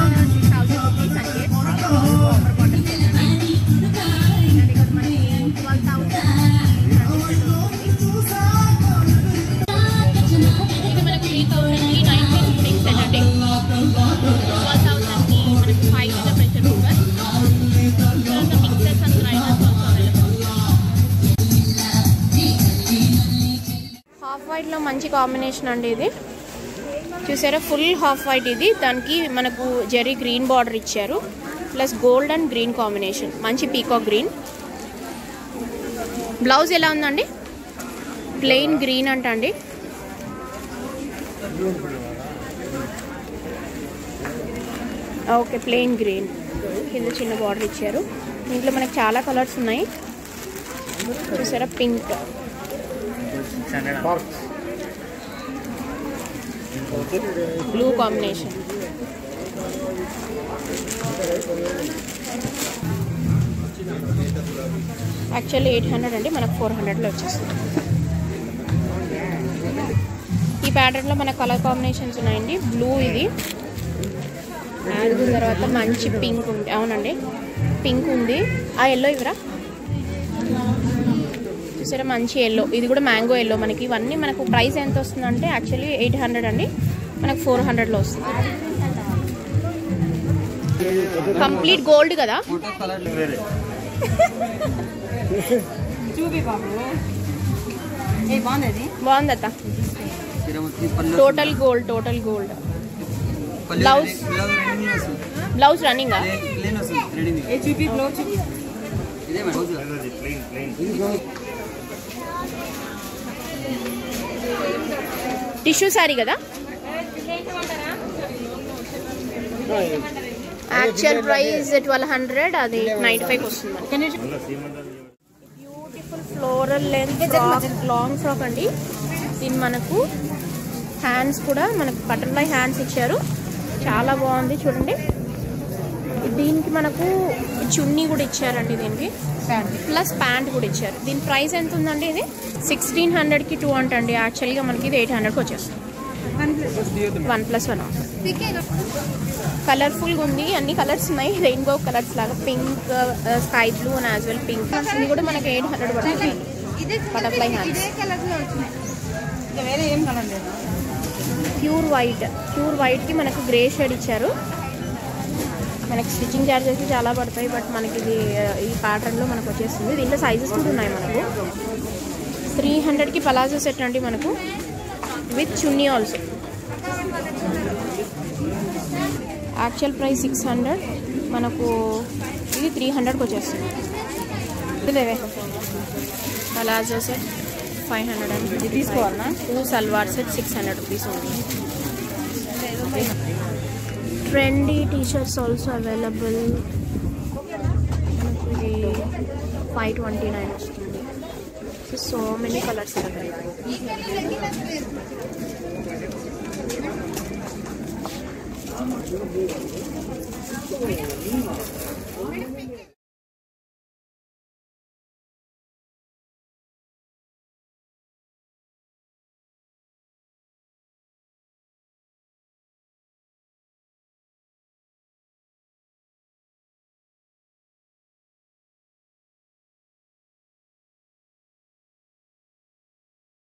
six thousand rupees అండి water bottle set అండి and ఇక్కడ మనకి ట్వెల్వ్ థౌసండ్ ఇది మనకి త్రీ థౌసండ్కి నైన్ పీస్ పుడింగ్ సెట్ అండి ట్వెల్వ్ థౌసండ్కి మనకి ఫైవ్ లీటర్ ప్రెషర్ కుక్కర్ ఇంకా mixers and grinders also available half వైట్లో మంచి కాంబినేషన్ అండి ఇది చూసారా ఫుల్ హాఫ్ వైట్ ఇది దానికి మనకు జెరీ గ్రీన్ బార్డర్ ఇచ్చారు plus gold and green combination మంచి పీకాక్ గ్రీన్ బ్లౌజ్ ఎలా ఉందండి ప్లెయిన్ గ్రీన్ అంట అండి ఓకే ప్లెయిన్ గ్రీన్ కింద చిన్న బార్డర్ ఇచ్చారు దీంట్లో మనకు చాలా కలర్స్ ఉన్నాయి చూసారా pink blue combination actually eight hundred అండి మనకు ఫోర్ హండ్రెడ్లో వచ్చేస్తుంది ఈ ప్యాటర్న్లో మన కలర్ కాంబినేషన్స్ ఉన్నాయండి బ్లూ ఇది దాని తర్వాత మంచి పింక్ ఉంది అవునండి పింక్ ఉంది ఆ ఎల్లో ఇవరా చూసారా మంచి ఎల్లో ఇది కూడా మ్యాంగో ఎల్లో మనకి ఇవన్నీ మనకు ప్రైస్ ఎంత వస్తుందంటే యాక్చువల్లీ ఎయిట్ హండ్రెడ్ అండి మనకు ఫోర్ హండ్రెడ్లో వస్తుంది కంప్లీట్ గోల్డ్ కదా చూపి బాబు ఏ బాగుంది బాగుంది అత్త total gold total gold blouse blouse రన్నింగా ఏ చూపి బ్లౌజ్ చూపి టిష్యూ శారీ కదా యాక్చువల్ ప్రైస్ ట్వెల్వ్ హండ్రెడ్ అది నైంటీ ఫైవ్ వస్తుంది మనకి beautiful floral length frock long frock అండి దీని మనకు హ్యాండ్స్ కూడా మనకు బటర్ఫ్లై హ్యాండ్స్ ఇచ్చారు చాలా బాగుంది చూడండి దీనికి మనకు చున్నీ కూడా ఇచ్చారండి దీనికి ప్లస్ ప్యాంట్ కూడా ఇచ్చారు దీని ప్రైస్ ఎంత ఉందండి ఇది సిక్స్టీన్ హండ్రెడ్కి టూ అంటండి యాక్చువల్గా మనకి ఇది ఎయిట్ హండ్రెడ్కి వచ్చేస్తుంది వన్ ప్లస్ వన్ కలర్ఫుల్గా ఉంది అన్ని కలర్స్ ఉన్నాయి రెయిన్బో కలర్స్ లాగా pink sky blue and as well pink ఇది కూడా మనకి ఎయిట్ హండ్రెడ్ పడుతుంది బటర్ఫ్లై హ్యాండ్స్ ఇంకా వేరే ఏం కలర్ లేదు ప్యూర్ వైట్ ప్యూర్ వైట్కి మనకు గ్రే షేడ్ ఇచ్చారు మనకి స్టిచ్చింగ్ చార్జెస్ చాలా పడతాయి బట్ మనకి ఇది ఆ, ఈ ప్యాటర్న్లో మనకు వచ్చేస్తుంది దీంట్లో సైజెస్ కూడా ఉన్నాయి మనకు త్రీ హండ్రెడ్కి పలాజో సెట్ అండి మనకు with chunni also actual price six hundred మనకు ఇది త్రీ హండ్రెడ్కి వచ్చేస్తుంది ఇదేవే పలాజో సెట్ ఫైవ్ హండ్రెడ్ అండి ఇది తీసుకోవాలనా two salwar set six hundred rupees ఉంది ట్రెండీ టీషర్ట్స్ ఆల్సో అవైలబుల్ ఇది ఫైవ్ ట్వంటీ నైన్ వస్తుంది సో మెనీ కలర్స్